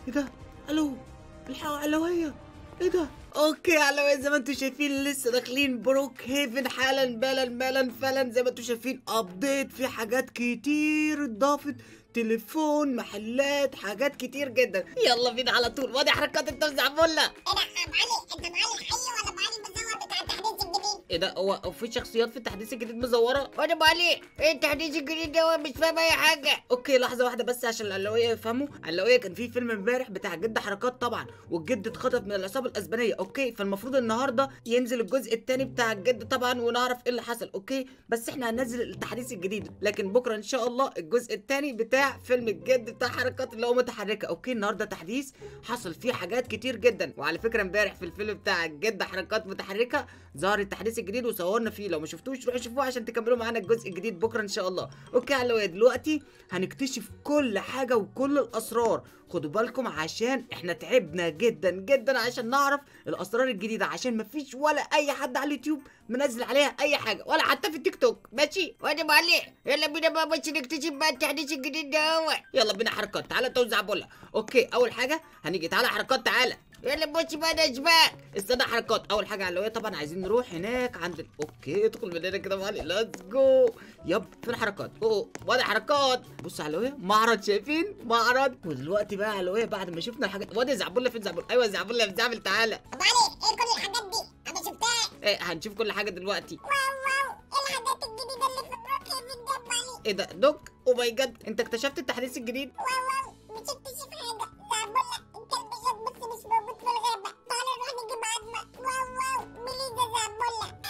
ايه ده الو الحقوا علوية ايه ده اوكي علوية زي ما انتم شايفين لسه داخلين بروك هيفن حالا بالا بالا فعلا زي ما انتم شايفين ابديت في حاجات كتير اضافت تليفون محلات حاجات كتير جدا يلا بينا على طول وادي حركات التوزيع بولا ايه ده ابو علي انت ابو علي الحي ولا ابو علي المزور بتاع التحديث الجديد ايه ده هو هو في شخصيات في التحديث الجديد مزوره وانا ابو علي ايه التحديث الجديد ده مش فاهم اي حاجه اوكي لحظه واحده بس عشان العلويه يفهموا العلويه كان في فيلم امبارح بتاع جد حركات طبعا والجد اتخطف من العصابه الاسبانيه اوكي فالمفروض النهارده ينزل الجزء الثاني بتاع الجد طبعا ونعرف ايه اللي حصل اوكي بس احنا هننزل التحديث الجديد لكن بكره ان شاء الله الجزء الثاني بتاع فيلم الجد بتاع حركات اللي هو متحركه اوكي النهارده تحديث حصل فيه حاجات كتير جدا وعلى فكره امبارح في الفيلم بتاع الجد حركات متحركه ظهر التحديث الجديد وصورنا فيه لو ما شفتوش روحوا شوفوه عشان تكملوا معانا الجزء الجديد بكره ان شاء الله اوكي يا علوية دلوقتي هنكتشف كل حاجه وكل الاسرار خدوا بالكم عشان احنا تعبنا جدا جدا عشان نعرف الاسرار الجديده عشان مفيش ولا اي حد على اليوتيوب منزل عليها اي حاجه ولا حتى في التيك توك ماشي وانا ابو علي يلا بينا بقى بس نكتشف بقى التحديث الجديد ده هو يلا بينا حركات تعالى توزع بولا اوكي اول حاجه هنيجي تعالى حركات تعالى يلا بص بقى ده سباق استنى حركات اول حاجه علويه طبعا عايزين نروح هناك عند ال... اوكي ادخل من هنا كده معلي ليتس جو يب فين حركات اوه وادي حركات بص علويه معرض شايفين معرض ودلوقتي بقى علويه بعد ما شفنا الحاجات وادي زعبله فين زعبله ايوه زعبله يا زعبل تعالى ابو علي ايه كل الحاجات دي انا شفتها ايه هنشوف كل حاجه دلوقتي واو واو ايه الحاجات الجديده اللي في بروك هيفن ده ابو علي ايه ده دوك او ماي جاد انت اكتشفت التحديث الجديد واو واو مش اكتشف حاجه زعبله الكلب شاط بس مش موجود في الغابه تعالى نروح نجيب عظمه واو واو ميليزا زعبله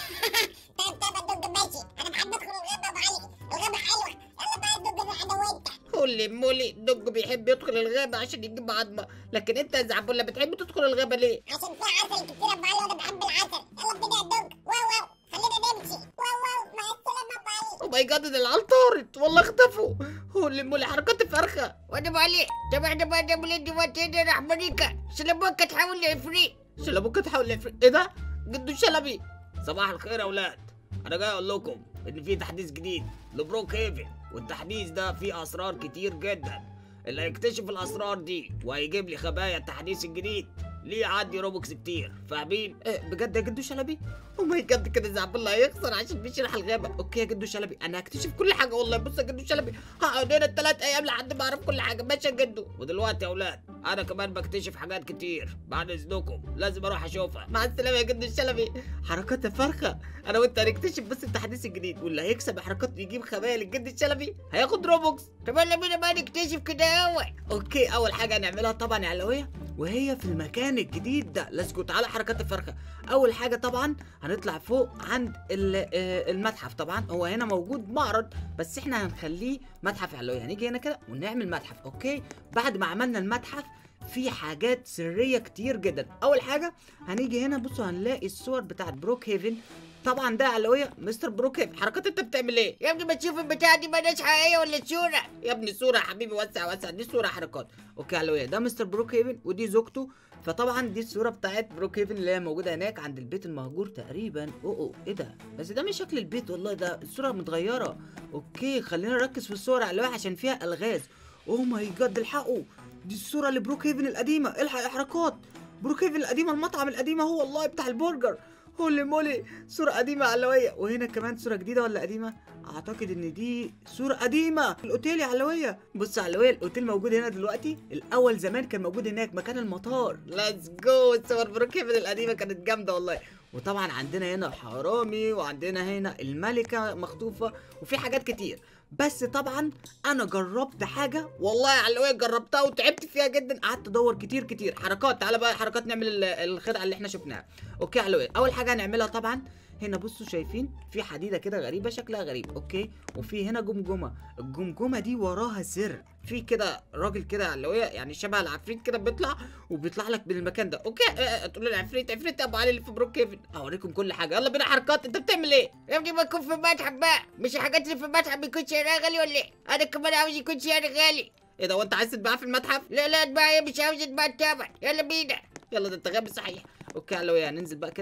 طيب طيب يا دوج ماشي انا بحب ادخل الغابه ابو علي الغابه حلوه يلا بقى يا دوج نروح انا وانت هولي مولي دوج بيحب يدخل الغابه عشان يجيب عظمه لكن انت يا زعبله بتحب تدخل الغابه ليه عشان فيها عسل كتير ابو علي وانا بحب العسل يلا بينا يا دوج واو واو خلينا نمشي واو واو مع السلامه ابو علي او ماي جاد ده العيال طارت والله اختفوا هولي مولي حركات الفرخه وانا ابو علي طب احنا بقى نعمل ايه دلوقتي هنا راح مريكا سلاموكا تحول لعفريت شلبوك تحاول يفرق ايه ده جدو شلبي صباح الخير يا اولاد انا جاي اقول لكم ان في تحديث جديد لبروك هيفن والتحديث ده فيه اسرار كتير جدا اللي هيكتشف الاسرار دي وهيجيب لي خبايا التحديث الجديد ليه عدي روبوكس كتير فاهمين إيه بجد يا جدو شلبي او ماي جاد كده زعبل هيخسر عشان بيشرح الغابه اوكي يا جدو شلبي انا هكتشف كل حاجه والله بص يا جدو شلبي هقعد هنا الثلاث ايام لحد ما اعرف كل حاجه ماشي يا جدو ودلوقتي يا اولاد انا كمان بكتشف حاجات كتير بعد اذنكم لازم اروح اشوفها مع السلامه يا جدو الشلبي حركات فرخه انا وانت هنكتشف بس التحديث الجديد واللي هيكسب حركات يجيب خبايا للجد الشلبي هياخد روبوكس طب يلا بينا بقى نكتشف كده هو اوكي اول حاجه هنعملها طبعا يا علويه وهي في المكان الجديد ده ليتس جو تعالى حركات الفرخه اول حاجه طبعا هنطلع فوق عند ال- آه، المتحف طبعا هو هنا موجود معرض بس احنا هنخليه متحف يا علويه هنيجي هنا كده ونعمل متحف اوكي بعد ما عملنا المتحف في حاجات سريه كتير جدا اول حاجه هنيجي هنا بصوا هنلاقي الصور بتاعت بروك هيفن طبعا ده علويه مستر بروك هيفن حركات انت بتعمل ايه يا ابني ما تشوف البتاع دي مالهاش حقيقيه ولا صوره يا ابني صورة يا حبيبي وسع وسع دي صورة حركات اوكي يا علوية ده مستر بروك هيفن ودي زوجته فطبعا دي الصورة بتاعت بروك هيفن اللي هي موجودة هناك عند البيت المهجور تقريبا اوه اوه ايه ده بس ده مش شكل البيت والله ده الصورة متغيرة اوكي خلينا نركز في الصورة يا علوية عشان فيها الغاز اوه ماي جاد الحقوا دي الصورة لبروك هيفن القديمة الحق يا حركات بروك هيفن القديمة المطعم القديمة هو والله بتاع البرجر هولي مولي صورة قديمة علوية وهنا كمان صورة جديدة ولا قديمة؟ أعتقد إن دي صورة قديمة الأوتيل يا علوية بص يا علوية الأوتيل موجود هنا دلوقتي الأول زمان كان موجود هناك مكان المطار ليتس جو صور بروك هيفن القديمة كانت جامدة والله وطبعا عندنا هنا الحرامي وعندنا هنا الملكة مخطوفة وفي حاجات كتير بس طبعا انا جربت حاجه والله يا علوية جربتها وتعبت فيها جدا قعدت ادور كتير كتير حركات تعالى بقى حركات نعمل ال- الخدعه اللي احنا شفناها اوكي يا علوية اول حاجه هنعملها طبعا هنا بصوا شايفين في حديده كده غريبه شكلها غريب اوكي وفي هنا جمجمه الجمجمه دي وراها سر في كده راجل كده يا علوية يعني شبه العفريت كده بيطلع وبيطلع لك من المكان ده اوكي آه، آه، تقول لي العفريت عفريت يا ابو علي اللي في بروك هيفن اوريكم كل حاجه يلا بينا حركات انت بتعمل ايه يا ابني ما يكون في المتحف بقى مش الحاجات اللي في المتحف بيكون سعرها غالي ولا ايه انا كمان عاوز يكون سعر غالي ايه ده وانت عايز تتباع في المتحف لا لا اتباع إيه، مش عاوز اتباع تمن يلا بينا يلا ده انت غبي صحيح اوكي يا علوية هننزل بقى كده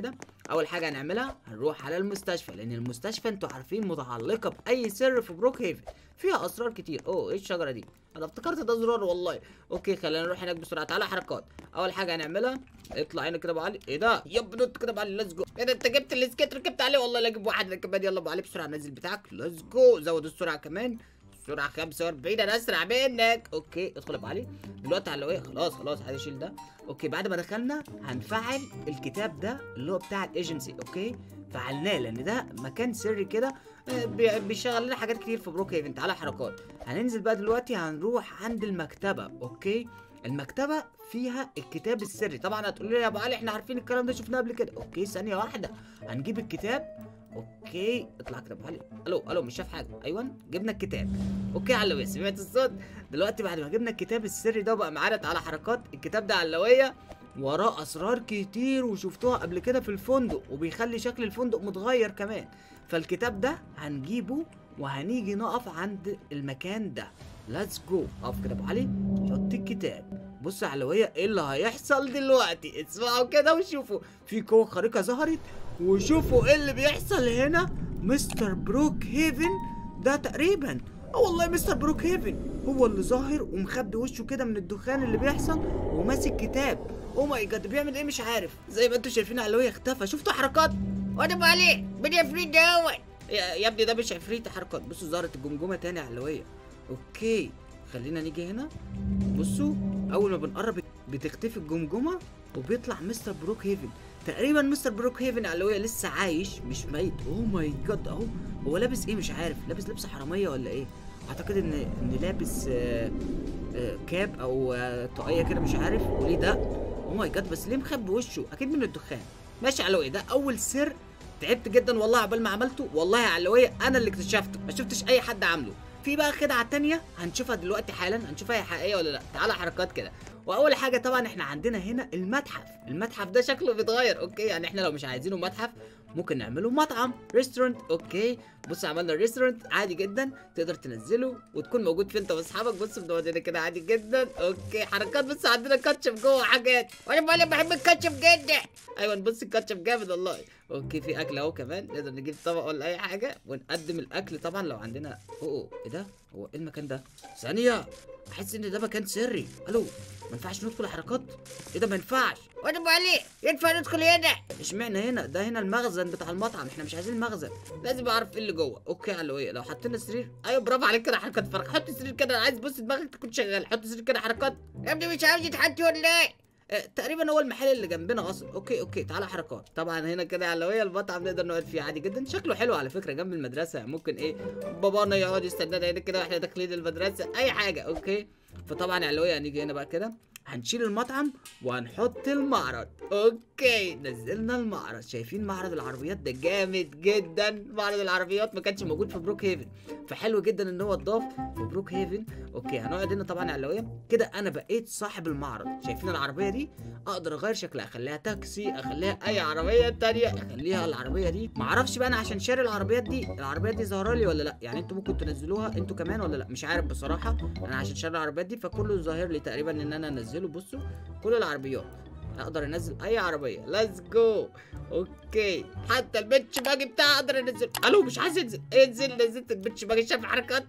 اول حاجه هنعملها هنروح على المستشفى لان المستشفى انتوا عارفين متعلقه باي سر في بروك هيفن فيها اسرار كتير اوه ايه الشجره دي انا افتكرت ده زرار والله اوكي خلينا نروح هناك بسرعه تعالى حركات اول حاجه هنعملها اطلع هنا كده ابو علي ايه ده يب نط كده ابو علي ليتس جو ايه ده انت جبت السكيت ركبت عليه والله لا اجيب واحد كمان يلا ابو علي بسرعه نزل بتاعك ليتس جو زود السرعه كمان السرعه 45 انا اسرع منك اوكي ادخل يا ابو علي دلوقتي على ايه خلاص خلاص عايز اشيل ده اوكي بعد ما دخلنا هنفعل الكتاب ده اللي هو بتاع الايجنسي اوكي فعلناه لان ده مكان سري كده آه، بي- بيشغل لنا حاجات كتير في بروك هيفن تعالى حركات هننزل بقى دلوقتي هنروح عند المكتبه اوكي المكتبه فيها الكتاب السري طبعا هتقول لي يا ابو علي احنا عارفين الكلام ده شفناه قبل كده اوكي ثانيه واحده هنجيب الكتاب اوكي اطلع كده يا ابو علي الو الو مش شايف حاجه ايوه جبنا الكتاب اوكي علوية سمعت الصوت دلوقتي بعد ما جبنا الكتاب السري ده بقى معانا تعالى حركات الكتاب ده علوية وراه اسرار كتير وشفتوها قبل كده في الفندق وبيخلي شكل الفندق متغير كمان فالكتاب ده هنجيبه وهنيجي نقف عند المكان ده ليتس جو اقف كده يا ابو علي حط الكتاب بص يا علوية ايه اللي هيحصل دلوقتي اسمعوا كده وشوفوا في قوة خارقة ظهرت وشوفوا ايه اللي بيحصل هنا مستر بروك هيفن ده تقريبا اه والله مستر بروك هيفن هو اللي ظاهر ومخبي وشه كده من الدخان اللي بيحصل وماسك كتاب او ماي جاد بيعمل ايه مش عارف زي ما انتوا شايفين علوية اختفى شفتوا حركات وانا ابو علي بدي افريد دوت يا يا ابني ده مش عفريت حركات بصوا ظهرت الجمجمه تاني علويه اوكي خلينا نيجي هنا بصوا اول ما بنقرب بتختفي الجمجمه وبيطلع مستر بروك هيفن تقريبا مستر بروك هيفن علويه لسه عايش مش ميت اوه ماي جاد اهو هو لابس ايه مش عارف لابس لبس حراميه ولا ايه اعتقد ان ان لابس آه آه كاب او آه طاقيه كده مش عارف وليه ده اوه ماي جاد بس ليه مخبي وشه اكيد من الدخان ماشي علويه ده اول سر تعبت جدا والله عقبال ما عملته والله يا علوية انا اللي اكتشفته ما شفتش اي حد عامله في بقى خدعه تانية هنشوفها دلوقتي حالا هنشوفها هي حقيقيه ولا لا تعالى حركات كده واول حاجه طبعا احنا عندنا هنا المتحف المتحف ده شكله بيتغير اوكي يعني احنا لو مش عايزينه متحف ممكن نعمله مطعم ريستورانت اوكي بص عملنا ريستورانت عادي جدا تقدر تنزله وتكون موجود فيه انت واصحابك بص بنقعد هنا كده عادي جدا اوكي حركات بص عندنا كاتشب جوه حاجات وانا ابو علي بحب الكاتشب جدا ايوه بص الكاتشب جامد والله اوكي في اكل اهو كمان نقدر نجيب طبق ولا اي حاجه ونقدم الاكل طبعا لو عندنا اوه ايه ده هو ايه المكان ده ثانيه احس ان ده مكان سري الو ما ينفعش ندخل حركات ايه ده ما ينفعش وانا ابو علي ينفع ندخل هنا اشمعنى هنا ده هنا المخزن بتاع المطعم احنا مش عايزين المخزن لازم اعرف ايه اللي جوه اوكي على ايه لو حطينا سرير ايوه برافو عليك كده حركات فرق حط سرير كده انا عايز بص دماغك تكون شغال حط سرير كده حركات يا ابني مش عاوز يتحط ولا ايه آه، تقريبا هو المحل اللي جنبنا اصلا اوكي اوكي تعالى حركات طبعا هنا كده علوية المطعم نقدر نقعد فيه عادي جدا شكله حلو على فكره جنب المدرسه ممكن ايه بابانا يقعد يستنانا هنا كده واحنا داخلين المدرسه اي حاجه اوكي فطبعا علوية هنيجي هنا بقى كده هنشيل المطعم وهنحط المعرض اوكي نزلنا المعرض شايفين معرض العربيات ده جامد جدا معرض العربيات ما كانش موجود في بروك هيفن فحلو جدا ان هو اتضاف في بروك هيفن اوكي هنقعد هنا طبعا علوية كده انا بقيت صاحب المعرض شايفين العربيه دي اقدر اغير شكلها اخليها تاكسي اخليها اي عربيه تانية اخليها العربيه دي معرفش بقى انا عشان شاري العربيات دي العربيات دي ظاهره لي ولا لا يعني انتوا ممكن تنزلوها انتوا كمان ولا لا مش عارف بصراحه انا عشان شاري العربيات دي فكله ظاهر لي تقريبا ان انا انزله بصوا كل العربيات اقدر انزل اي عربيه ليتس جو اوكي حتى البنش باجي بتاعي اقدر انزل الو مش عايز انزل انزل نزلت البنش باجي شايف حركات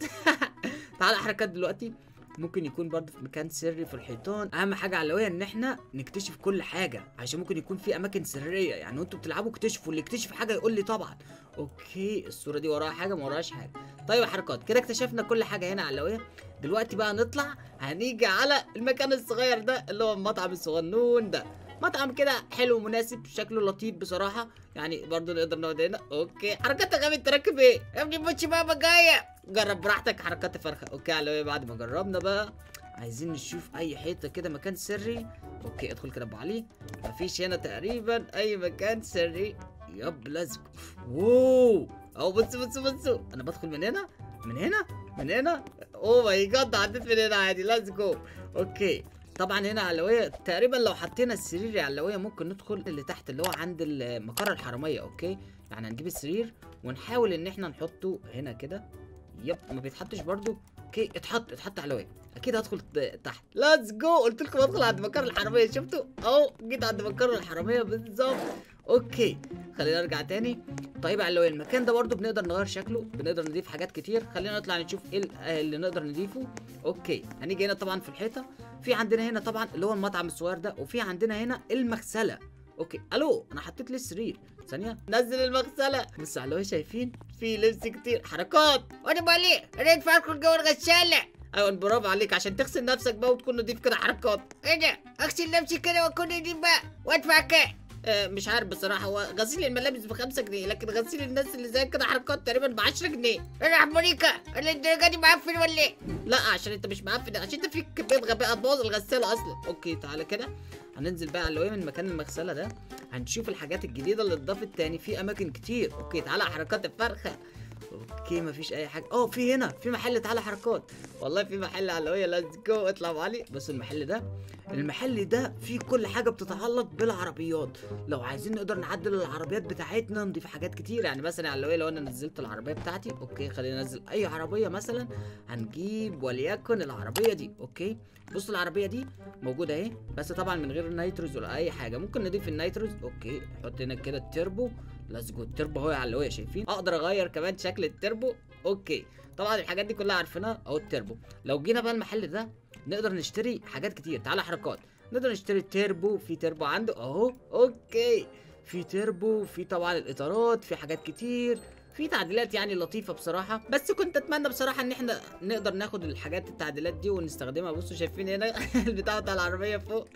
تعالى حركات دلوقتي ممكن يكون برضه في مكان سري في الحيطان اهم حاجه علوية ان احنا نكتشف كل حاجه عشان ممكن يكون في اماكن سريه يعني وانتوا بتلعبوا اكتشفوا اللي يكتشف حاجه يقول لي طبعا اوكي الصوره دي وراها حاجه ما وراهاش حاجه طيب يا حركات كده اكتشفنا كل حاجه هنا علوية دلوقتي بقى نطلع هنيجي على المكان الصغير ده اللي هو المطعم الصغنون ده مطعم كده حلو ومناسب شكله لطيف بصراحه يعني برضه نقدر نقعد هنا اوكي حركات غبي انت راكب ايه يا ابني بوتش بابا جايه جرب براحتك حركات فرخه اوكي على ايه بعد ما جربنا بقى عايزين نشوف اي حته كده مكان سري اوكي ادخل كده ابو علي مفيش هنا تقريبا اي مكان سري يب لازم واو اهو بصوا بصوا بصوا انا بدخل من هنا من هنا من هنا اوه ماي جاد عديت من هنا عادي ليتس جو اوكي طبعا هنا علوية تقريبا لو حطينا السرير يا علوية ممكن ندخل اللي تحت اللي هو عند المقر الحرامية اوكي يعني هنجيب السرير ونحاول ان احنا نحطه هنا كده يب ما بيتحطش برضو اوكي اتحط اتحط علوية اكيد هدخل ت- تحت ليتس جو قلت لكم ادخل عند مقر الحرامية شفتوا اهو جيت عند مقر الحرامية بالظبط اوكي خلينا نرجع تاني طيب على اللي المكان ده برضو بنقدر نغير شكله بنقدر نضيف حاجات كتير خلينا نطلع نشوف ايه ال- آه اللي نقدر نضيفه اوكي هنيجي هنا طبعا في الحيطه في عندنا هنا طبعا اللي هو المطعم الصغير ده وفي عندنا هنا المغسله اوكي الو انا حطيت لي السرير ثانيه نزل المغسله بص على اللي هو شايفين في لبس كتير حركات وانا مالي انا ادفع ادخل جوه الغسالة ايوه برافو عليك عشان تغسل نفسك بقى وتكون نضيف كده حركات ايه ده اغسل نفسي كده واكون نضيف بقى وادفع كام آه مش عارف بصراحه هو غسيل الملابس ب 5 جنيه لكن غسيل الناس اللي زي كده حركات تقريبا ب 10 جنيه انا حماريكا انا الدرجة دي معفن ولا ايه لا عشان انت مش معفن عشان انت فيك كميه غباء هتبوظ الغساله اصلا اوكي تعالى كده هننزل بقى اللي هو من مكان المغسله ده هنشوف الحاجات الجديده اللي اتضافت تاني في اماكن كتير اوكي تعالى حركات الفرخه اوكي مفيش اي حاجه اه في هنا في محل تعالى حركات والله في محل على اللي ليتس جو اطلع معالي بص المحل ده المحل ده فيه كل حاجه بتتعلق بالعربيات لو عايزين نقدر نعدل العربيات بتاعتنا نضيف حاجات كتير يعني مثلا على اللي لو انا نزلت العربيه بتاعتي اوكي خلينا ننزل اي عربيه مثلا هنجيب وليكن العربيه دي اوكي بص العربيه دي موجوده اهي بس طبعا من غير النيتروز ولا اي حاجه ممكن نضيف النيتروز اوكي نحط هنا كده التربو ليتس جو التربو اهو على اللي شايفين اقدر اغير كمان شكل التربو اوكي طبعا الحاجات دي كلها عارفينها اهو التربو لو جينا بقى المحل ده نقدر نشتري حاجات كتير تعالى حركات نقدر نشتري تيربو في تيربو عنده اهو اوكي في تيربو في طبعا الاطارات في حاجات كتير في تعديلات يعني لطيفه بصراحه بس كنت اتمنى بصراحه ان احنا نقدر ناخد الحاجات التعديلات دي ونستخدمها بصوا شايفين هنا البتاع بتاع العربيه فوق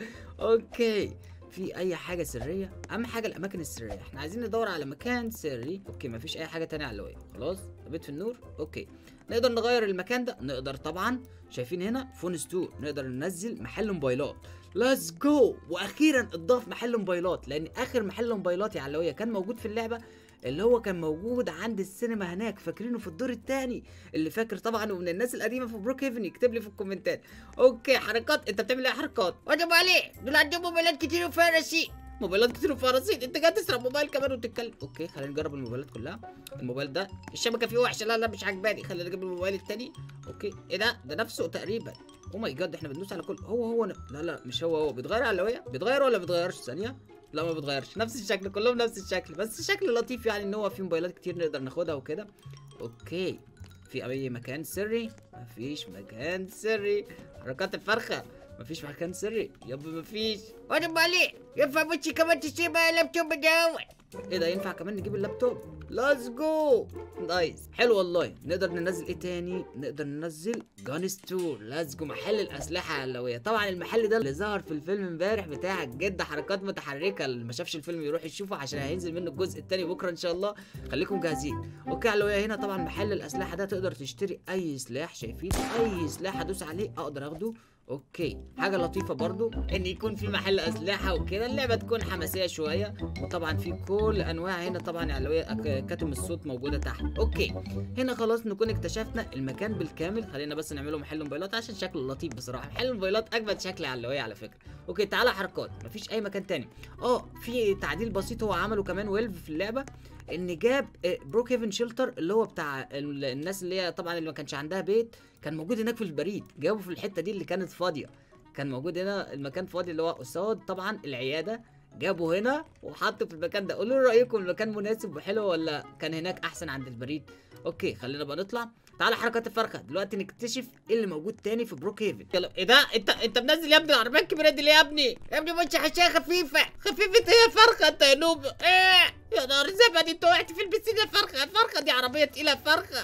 اوكي في اي حاجه سريه اهم حاجه الاماكن السريه احنا عايزين ندور على مكان سري اوكي مفيش اي حاجه تانية على اللوية خلاص طبيت في النور اوكي نقدر نغير المكان ده نقدر طبعا شايفين هنا فون ستور نقدر ننزل محل موبايلات ليتس جو واخيرا اتضاف محل موبايلات لان اخر محل موبايلات يا علوية كان موجود في اللعبه اللي هو كان موجود عند السينما هناك فاكرينه في الدور الثاني اللي فاكر طبعا ومن الناس القديمه في بروك هيفن يكتب لي في الكومنتات اوكي حركات انت بتعمل ايه حركات وانا مالي دول عندهم موبايلات كتير وفيها رصيد موبايلات كتير وفيها رصيد انت جاي تسرق موبايل كمان وتتكلم اوكي خلينا نجرب الموبايلات كلها الموبايل ده الشبكه فيه وحشه لا لا مش عجباني خلينا نجيب الموبايل التاني اوكي ايه ده ده نفسه تقريبا او ماي جاد احنا بندوس على كل هو هو ن... لا لا مش هو هو بيتغير على الهويه بيتغير ولا بيتغيرش ثانيه لا ما بيتغيرش نفس الشكل كلهم نفس الشكل بس الشكل لطيف يعني ان هو في موبايلات كتير نقدر ناخدها وكده اوكي في اي مكان سري مفيش مكان سري حركات الفرخه مفيش مكان سري يابا مفيش وانا مالي ينفع بنتي كمان تشتري بقى لابتوب داون ايه ده ينفع كمان نجيب اللابتوب ليتس جو نايس حلو والله نقدر ننزل ايه تاني نقدر ننزل جان ستور ليتس جو محل الاسلحه علويه طبعا المحل ده اللي ظهر في الفيلم امبارح بتاع جد حركات متحركه اللي ما شافش الفيلم يروح يشوفه عشان هينزل منه الجزء التاني بكره ان شاء الله خليكم جاهزين اوكي علويه هنا طبعا محل الاسلحه ده تقدر تشتري اي سلاح شايفين اي سلاح ادوس عليه اقدر اخده اوكي حاجه لطيفه برضو ان يكون في محل اسلحه وكده اللعبه تكون حماسيه شويه وطبعا في كل انواع هنا طبعا يعني كاتم الصوت موجوده تحت اوكي هنا خلاص نكون اكتشفنا المكان بالكامل خلينا بس نعمله محل موبايلات عشان شكله لطيف بصراحه محل الموبايلات اجمد شكل على اللوية على فكره اوكي تعالى حركات مفيش اي مكان تاني اه في تعديل بسيط هو عمله كمان ويلف في اللعبه ان جاب آه، بروك هيفن شيلتر اللي هو بتاع ال- الناس اللي هي طبعا اللي ما كانش عندها بيت كان موجود هناك في البريد جابه في الحته دي اللي كانت فاضيه كان موجود هنا المكان فاضي اللي هو قصاد طبعا العياده جابه هنا وحطه في المكان ده قولوا لي رايكم المكان مناسب وحلو ولا كان هناك احسن عند البريد اوكي خلينا بقى نطلع تعالى حركات الفرخه دلوقتي نكتشف ايه اللي موجود تاني في بروك هيفن يلا ايه ده انت انت منزل يا ابني العربيه الكبيره دي ليه يا ابني يا ابني بنتي حشاها خفيفة خفيفه ايه يا فرخه انت يا نوب ايه يا نهار زبد انت وقعت في البسين يا فرخه الفرخه دي عربيه تقيله فرخه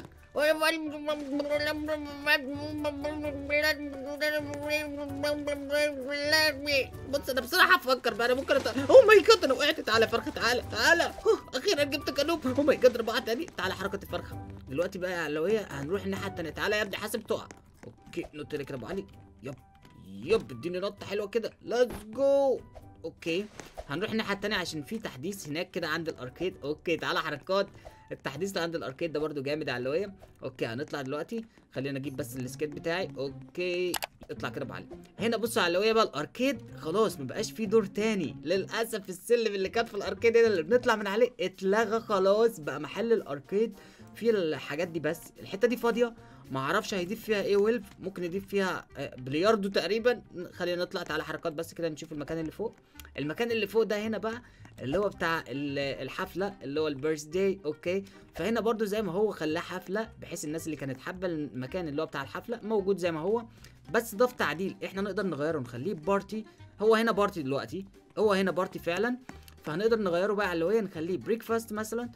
بص انا بصراحه افكر بقى انا ممكن أت... اوه ماي جاد انا وقعت تعالى فرخه تعالى تعالى أوه، اخيرا جبت كلوب اوه ماي جاد اربعه تاني تعالى حركه الفرخه دلوقتي بقى يا علويه هنروح الناحيه التانيه تعالى يا ابني حاسب تقع اوكي نط لي كده ابو علي يب يب اديني نطه حلوه كده ليتس جو اوكي هنروح الناحيه التانيه عشان في تحديث هناك كده عند الاركيد اوكي تعالى حركات التحديث اللي عند الاركيد ده برده جامد على اللويه اوكي هنطلع دلوقتي خلينا اجيب بس السكيت بتاعي اوكي اطلع كده بعلي هنا بصوا على اللويه بقى الاركيد خلاص مبقاش فيه دور تاني للاسف السلم اللي كان في الاركيد هنا اللي بنطلع من عليه اتلغى خلاص بقى محل الاركيد في الحاجات دي بس الحته دي فاضيه ما اعرفش هيضيف فيها ايه ويلف ممكن يضيف فيها آه، بلياردو تقريبا خلينا نطلع تعالى حركات بس كده نشوف المكان اللي فوق المكان اللي فوق ده هنا بقى اللي هو بتاع ال- الحفله اللي هو البيرث داي اوكي فهنا برضو زي ما هو خلاه حفله بحيث الناس اللي كانت حابه المكان اللي هو بتاع الحفله موجود زي ما هو بس ضاف تعديل احنا نقدر نغيره نخليه بارتي هو هنا بارتي دلوقتي هو هنا بارتي فعلا فهنقدر نغيره بقى اللي هو نخليه بريكفاست مثلا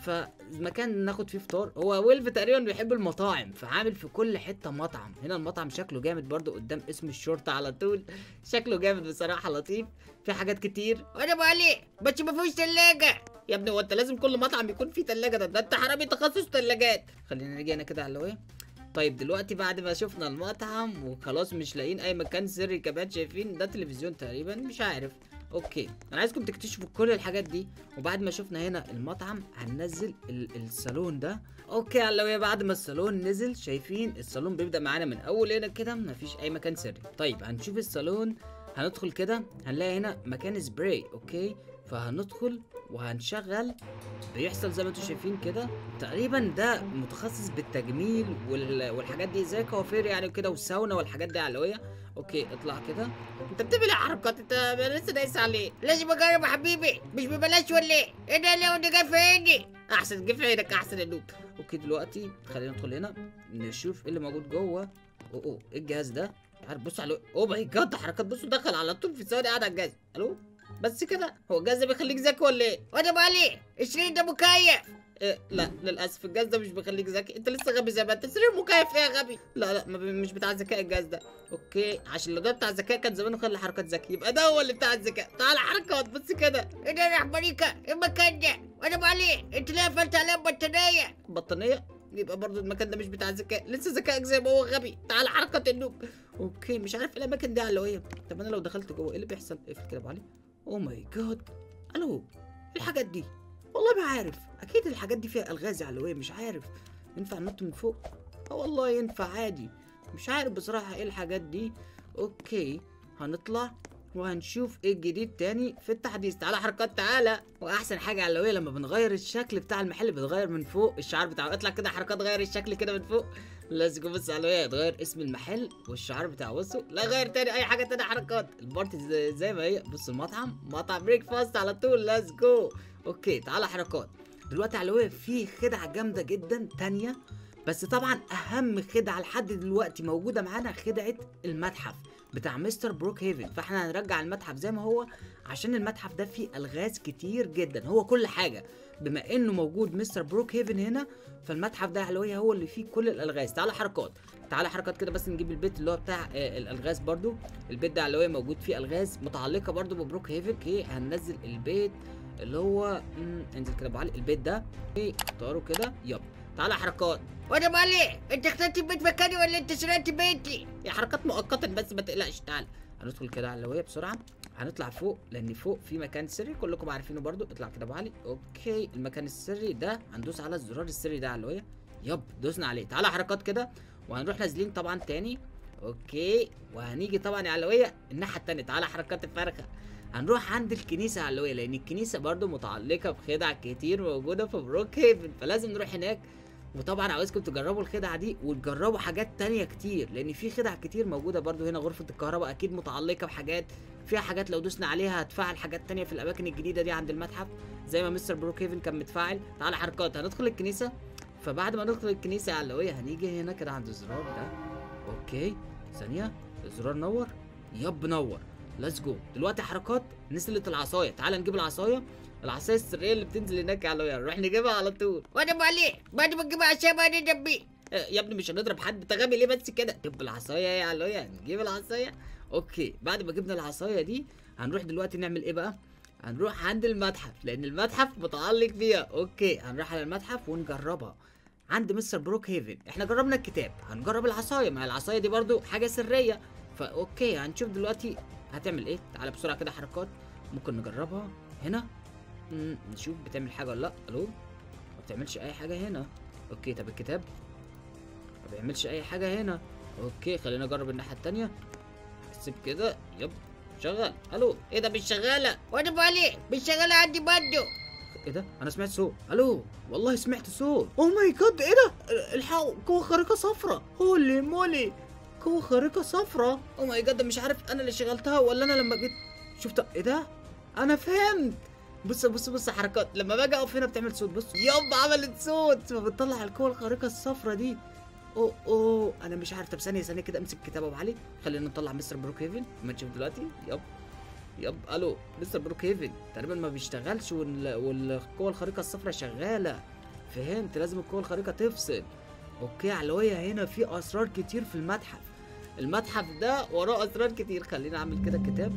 فمكان ناخد فيه فطار هو ويلف تقريبا بيحب المطاعم فعامل في كل حته مطعم هنا المطعم شكله جامد برضو قدام اسم الشرطه على طول شكله جامد بصراحه لطيف في حاجات كتير وانا بقالي بس ما فيهوش ثلاجه يا ابني هو انت لازم كل مطعم يكون فيه تلاجة ده, ده انت حرامي تخصص تلاجات خلينا نيجي هنا كده على اللي طيب دلوقتي بعد ما شفنا المطعم وخلاص مش لاقيين اي مكان سري كمان شايفين ده تلفزيون تقريبا مش عارف اوكي انا عايزكم تكتشفوا كل الحاجات دي وبعد ما شفنا هنا المطعم هننزل ال- الصالون ده اوكي على اللي بعد ما الصالون نزل شايفين الصالون بيبدا معانا من اول هنا كده مفيش اي مكان سري طيب هنشوف الصالون هندخل كده هنلاقي هنا مكان سبراي اوكي فهندخل وهنشغل بيحصل زي ما انتم شايفين كده تقريبا ده متخصص بالتجميل وال... والحاجات دي زي كوافير يعني وكده والساونا والحاجات دي علويه اوكي اطلع كده انت بتعمل ايه حركات انت لسه دايس عليه لازم اجرب يا حبيبي مش ببلاش ولا ايه ايه ده لو ده جاي في عيني احسن جه في عينك احسن يا نوب اوكي دلوقتي خلينا ندخل هنا نشوف ايه اللي موجود جوه اوه اوه ايه الجهاز ده مش عارف بص على اوه ماي جاد حركات بصوا دخل على طول في ثواني قاعد على الجهاز الو بس كده هو الجهاز ده بيخليك ذكي ولا ايه؟ وانا بقالي السرير ده مكيف إيه لا للاسف الجهاز ده مش بيخليك ذكي انت لسه غبي زي ما انت سرير مكيف ايه يا غبي لا لا ما بي- مش بتاع الذكاء الجهاز ده اوكي عشان لو ده بتاع الذكاء كان زمانه خلى حركات ذكي يبقى ده هو اللي بتاع الذكاء تعال حركات بس كده ايه ده يا حبريكه ايه المكان ده وانا بقالي انت ليه قفلت عليا البطانيه بطانيه يبقى برضو المكان ده مش بتاع الذكاء لسه ذكائك زي ما هو غبي تعال حركة النوب اوكي مش عارف ايه الاماكن دي علويه طب انا لو دخلت جوه ايه اللي بيحصل اقفل كده ابو علي او ماي جاد الو ايه الحاجات دي والله ما عارف اكيد الحاجات دي فيها الغاز علويه مش عارف ينفع ننط من فوق اه والله ينفع عادي مش عارف بصراحه ايه الحاجات دي اوكي هنطلع وهنشوف ايه الجديد تاني في التحديث تعالى حركات تعالى واحسن حاجه علويه لما بنغير الشكل بتاع المحل بيتغير من فوق الشعار بتاعه اطلع كده حركات غير الشكل كده من فوق لازم بص علويه يتغير اسم المحل والشعار بتاعه بصوا لا غير تاني اي حاجه تاني حركات البارتي زي, زي ما هي بص المطعم مطعم بريك فاست على طول ليتس جو اوكي تعالى حركات دلوقتي علويه في خدعه جامده جدا تانية بس طبعا اهم خدعه لحد دلوقتي موجوده معانا خدعه المتحف بتاع مستر بروك هيفن فاحنا هنرجع المتحف زي ما هو عشان المتحف ده فيه الغاز كتير جدا هو كل حاجه بما انه موجود مستر بروك هيفن هنا فالمتحف ده علوية هو اللي فيه كل الالغاز تعالى حركات تعالى حركات كده بس نجيب البيت اللي هو بتاع آه، الالغاز برضو البيت ده علوية موجود فيه الغاز متعلقه برضو ببروك هيفن اوكي هننزل البيت اللي هو مم، انزل كده ابو علي البيت ده اوكي اختاره كده يب تعالى حركات وانا بقالي انت اخترت البيت مكاني ولا انت سرقت بيتي هي حركات مؤقتا بس ما تقلقش تعال هندخل كده على اللوية بسرعة هنطلع فوق لان فوق في مكان سري كلكم عارفينه برضو اطلع كده ابو علي اوكي المكان السري ده هندوس على الزرار السري ده على اللوية يب دوسنا عليه تعالى حركات كده وهنروح نازلين طبعا تاني اوكي وهنيجي طبعا على اللوية الناحية التانية تعالى حركات الفرخة هنروح عند الكنيسة على اللوية لان الكنيسة برضو متعلقة بخدع كتير موجودة في بروك هيفن فلازم نروح هناك وطبعا عاوزكم تجربوا الخدعه دي وتجربوا حاجات تانية كتير لان في خدع كتير موجوده برضو هنا غرفه الكهرباء اكيد متعلقه بحاجات فيها حاجات لو دوسنا عليها هتفعل حاجات تانية في الاماكن الجديده دي عند المتحف زي ما مستر بروك هيفن كان متفاعل تعالى حركات هندخل الكنيسه فبعد ما ندخل الكنيسه على اللويه هنيجي هنا كده عند الزرار ده اوكي ثانيه الزرار نور يب نور ليتس جو دلوقتي حركات نزلت العصايه تعالى نجيب العصايه العصايه السريه اللي بتنزل هناك على اللويه نروح نجيبها على طول وانا بقالي بعد ما تجيب عشان ما ندبي آه، يا ابني مش هنضرب حد انت غبي ليه بس كده جيب العصايه يا علويا نجيب العصايه اوكي بعد ما جبنا العصايه دي هنروح دلوقتي نعمل ايه بقى هنروح عند المتحف لان المتحف متعلق بيها اوكي هنروح على المتحف ونجربها عند مستر بروك هيفن احنا جربنا الكتاب هنجرب العصايه ما هي العصايه دي برضو حاجه سريه فاوكي هنشوف دلوقتي هتعمل ايه تعالى بسرعه كده حركات ممكن نجربها هنا مم، نشوف بتعمل حاجه ولا لا الو ما بتعملش اي حاجه هنا اوكي طب الكتاب ما بيعملش اي حاجه هنا اوكي خلينا نجرب الناحيه التانية سيب كده يب شغال الو ايه ده مش شغاله وانا بقالي مش شغاله عندي برضه ايه ده انا سمعت صوت الو والله سمعت صوت اوه ماي جاد ايه ده الحقوا قوه خارقه صفرة هولي مولي قوه خارقه صفرة اوه ماي جاد مش عارف انا اللي شغلتها ولا انا لما جيت شفت ايه ده انا فهمت بص بص بص حركات لما باجي اقف هنا بتعمل صوت بص يب عملت صوت فبتطلع القوه الخارقه الصفرة دي اوه اوه انا مش عارف طب ثانيه ثانيه كده امسك كتاب ابو علي خلينا نطلع مستر بروك هيفن ما نشوف دلوقتي يب يب الو مستر بروك هيفن تقريبا ما بيشتغلش وال... والقوه الخارقه الصفراء شغاله فهمت لازم القوه الخارقه تفصل اوكي علوية هنا في اسرار كتير في المتحف المتحف ده وراه اسرار كتير خلينا اعمل كده كتاب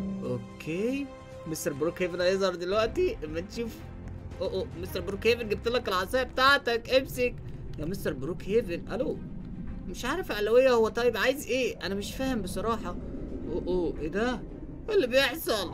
اوكي مستر بروك هيفن هيظهر دلوقتي اما نشوف اوه اوه مستر بروك هيفن جبت لك العصايه بتاعتك امسك يا مستر بروك هيفن الو مش عارف يا علوية هو طيب عايز ايه انا مش فاهم بصراحه اوه اوه ايه ده ايه اللي بيحصل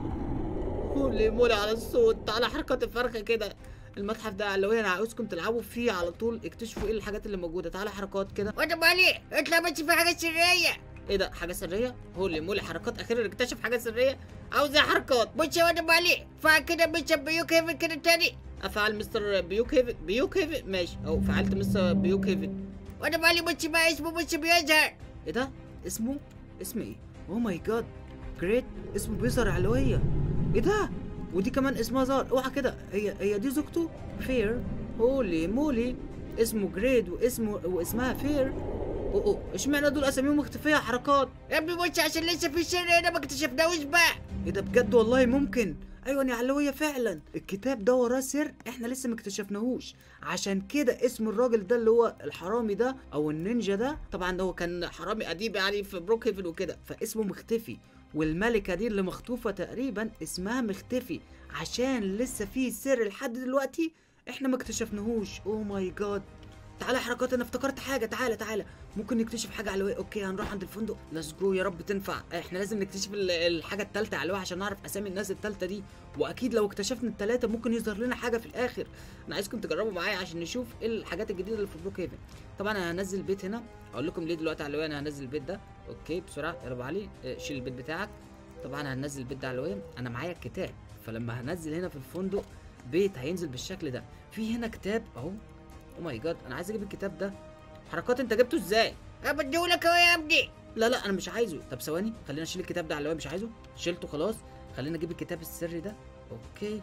هولي مولي على الصوت تعالى حركات الفرخه كده المتحف ده علوية انا عاوزكم تلعبوا فيه على طول اكتشفوا ايه الحاجات اللي موجوده تعالى حركات كده وانا مالي اطلع بس في حاجه سريه ايه ده حاجه سريه هولي مولي حركات اخيرا اكتشف حاجه سريه عاوز ايه حركات بص يا وانا مالي فعل كده مش بيوك هيفن كده تاني افعل مستر بيوك هيفن بيوك هيفن ماشي او فعلت مستر بيوك هيفن وانا مالي بص ما اسمه بص بيظهر ايه ده اسمه اسم ايه اوه ماي جاد جريت اسمه بيظهر علوية ايه ده ودي كمان اسمها ظهر اوعى كده هي هي دي زوجته فير هولي مولي اسمه جريد واسمه واسمها فير اوه اوه اشمعنى دول اساميهم مختفيه حركات يا ابني بص عشان لسه في سر هنا ما اكتشفناهوش بقى ايه ده بجد والله ممكن ايوه يا علوية فعلا الكتاب ده وراه سر احنا لسه ما اكتشفناهوش عشان كده اسم الراجل ده اللي هو الحرامي ده او النينجا ده طبعا ده هو كان حرامي قديم يعني في بروك هيفن وكده فاسمه مختفي والملكة دي اللي مخطوفة تقريبا اسمها مختفي عشان لسه في سر لحد دلوقتي احنا ما اكتشفناهوش اوه ماي جاد تعالى يا حركات انا افتكرت حاجه تعالى تعالى ممكن نكتشف حاجه علوية اوكي هنروح عند الفندق ليتس جو يا رب تنفع احنا لازم نكتشف ال- الحاجه الثالثه علوية عشان نعرف اسامي الناس الثالثه دي واكيد لو اكتشفنا الثلاثه ممكن يظهر لنا حاجه في الاخر انا عايزكم تجربوا معايا عشان نشوف ايه الحاجات الجديده اللي في بروك هيفن طبعا انا هنزل البيت هنا اقول لكم ليه دلوقتي علوية انا هنزل البيت ده اوكي بسرعه يا رب علي اه، شيل البيت بتاعك طبعا هنزل البيت ده علوية انا معايا الكتاب فلما هنزل هنا في الفندق بيت هينزل بالشكل ده في هنا كتاب اهو او ماي جاد انا عايز اجيب الكتاب ده حركات انت جبته ازاي انا بديهولك اهو يا ابني لا لا انا مش عايزه طب ثواني خلينا نشيل الكتاب ده على الهواء مش عايزه شيلته خلاص خلينا نجيب الكتاب السري ده اوكي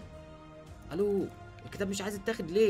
الو الكتاب مش عايز يتاخد ليه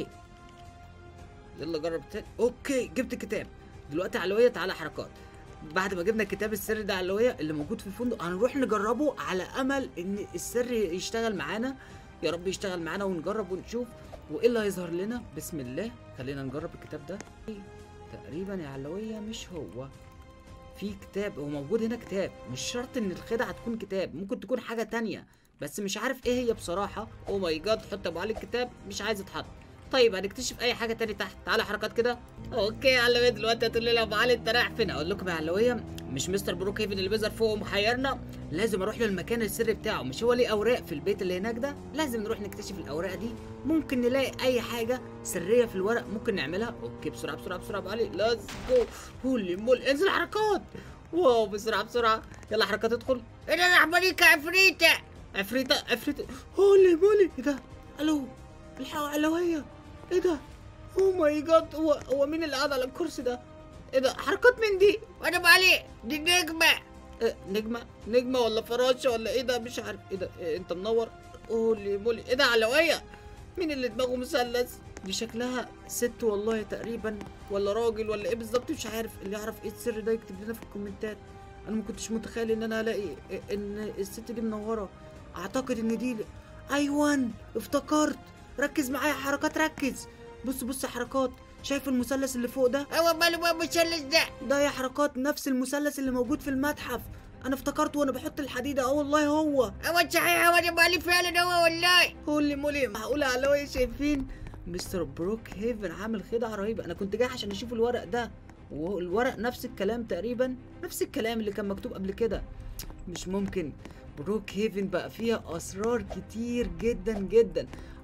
يلا جرب تاني اوكي جبت الكتاب دلوقتي علوية تعالى حركات بعد ما جبنا الكتاب السري ده علوية اللي موجود في الفندق هنروح نجربه على امل ان السر يشتغل معانا يا رب يشتغل معانا ونجرب ونشوف وايه اللي هيظهر لنا بسم الله خلينا نجرب الكتاب ده تقريبا يا علوية مش هو في كتاب هو موجود هنا كتاب مش شرط ان الخدعة تكون كتاب ممكن تكون حاجة تانية بس مش عارف ايه هي بصراحة او ماي جاد حط ابو علي الكتاب مش عايز يتحط طيب هنكتشف اي حاجة تاني تحت تعالى حركات كده اوكي يا علوية دلوقتي هتقول لي ابو علي انت رايح فين اقول لكم يا علوية مش مستر بروك هيفن اللي بيظهر فوق محيرنا لازم اروح للمكان السري بتاعه مش هو ليه اوراق في البيت اللي هناك ده لازم نروح نكتشف الاوراق دي ممكن نلاقي اي حاجة سرية في الورق ممكن نعملها اوكي بسرعة بسرعة بسرعة ابو علي ليتس جو هولي مول انزل حركات واو بسرعة بسرعة يلا حركات ادخل انا راح بريك عفريته عفريتة عفريتة هولي مولي ايه ده الو الحقوا علوية ايه ده او ماي جاد هو هو مين اللي قاعد على الكرسي ده ايه ده حركات من دي وانا مالي دي نجمه إيه نجمة نجمة ولا فراشة ولا ايه ده مش عارف ايه ده إيه انت منور هولي مولي ايه ده علوية مين اللي دماغه مثلث دي شكلها ست والله تقريبا ولا راجل ولا ايه بالظبط مش عارف اللي يعرف ايه السر ده يكتب لنا في الكومنتات انا ما كنتش متخيل ان انا هلاقي ان الست دي منوره اعتقد ان دي ايوان افتكرت ركز معايا يا حركات ركز بص بص يا حركات شايف المثلث اللي فوق ده هو ماله بقى المثلث ده ده يا حركات نفس المثلث اللي موجود في المتحف انا افتكرت وانا بحط الحديده اه والله هو هو صحيح وانا مالي فعلا هو والله هولي مولي معقولة علوية شايفين مستر بروك هيفن عامل خدعة رهيبة أنا كنت جاي عشان أشوف الورق ده والورق نفس الكلام تقريبا نفس الكلام اللي كان مكتوب قبل كده مش ممكن بروك هيفن بقى فيها أسرار كتير جدا جدا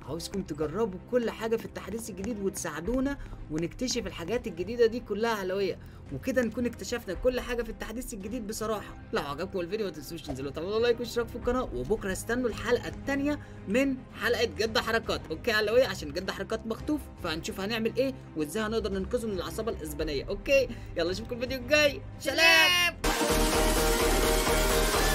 عاوزكم تجربوا كل حاجه في التحديث الجديد وتساعدونا ونكتشف الحاجات الجديده دي كلها علويه وكده نكون اكتشفنا كل حاجه في التحديث الجديد بصراحه لو عجبكم الفيديو ما تنسوش تنزلوا تعملوا لايك واشتراك في القناه وبكره استنوا الحلقه الثانيه من حلقه جد حركات اوكي علويه عشان جد حركات مخطوف فهنشوف هنعمل ايه وازاي هنقدر ننقذه من العصابه الاسبانيه اوكي يلا اشوفكم الفيديو الجاي سلام سلام